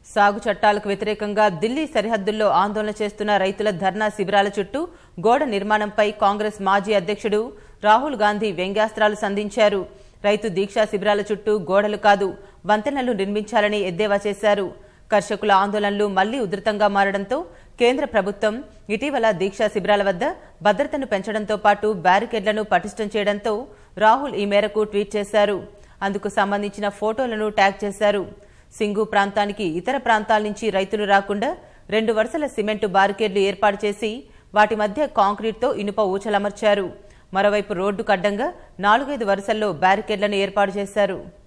సాగు చట్టాలకు వ్యతిరేకంగా ఢిల్లీ సరిహద్దుల్లో ఆందోళన చేస్తున్న రైతుల ధర్నా శిబిరాల చుట్టూ గోడ నిర్మాణంపై కాంగ్రెస్ మాజీ అధ్యక్షుడు రాహుల్ గాంధీ వ్యంగ్యాస్త్రాలు సంధించారు రైతు దీక్షా శిబిరాల చుట్టూ గోడలు కాదు వంతెనలు నిర్మించాలని ఎద్దేవా చేశారు కర్షకుల ఆందోళనలు మళ్లీ ఉధృతంగా మారడంతో కేంద్ర ప్రభుత్వం ఇటీవల దీక్షా శిబిరాల వద్ద భద్రతను పెంచడంతో పాటు బ్యారికేడ్లను పటిష్టం చేయడంతో రాహుల్ ఈ మేరకు ట్వీట్ చేశారు అందుకు సంబంధించిన ఫోటోలను ట్యాగ్ చేశారు సింగు ప్రాంతానికి ఇతర ప్రాంతాల నుంచి రైతులు రాకుండా రెండు వరుసల సిమెంటు బారికేడ్లు ఏర్పాటు చేసి వాటి మధ్య కాంక్రీట్తో ఇనుప ఊచలమర్చారు మరోవైపు రోడ్డు కడ్డంగా నాలుగైదు వరుసల్లో బ్యారికేడ్లను ఏర్పాటు చేశారు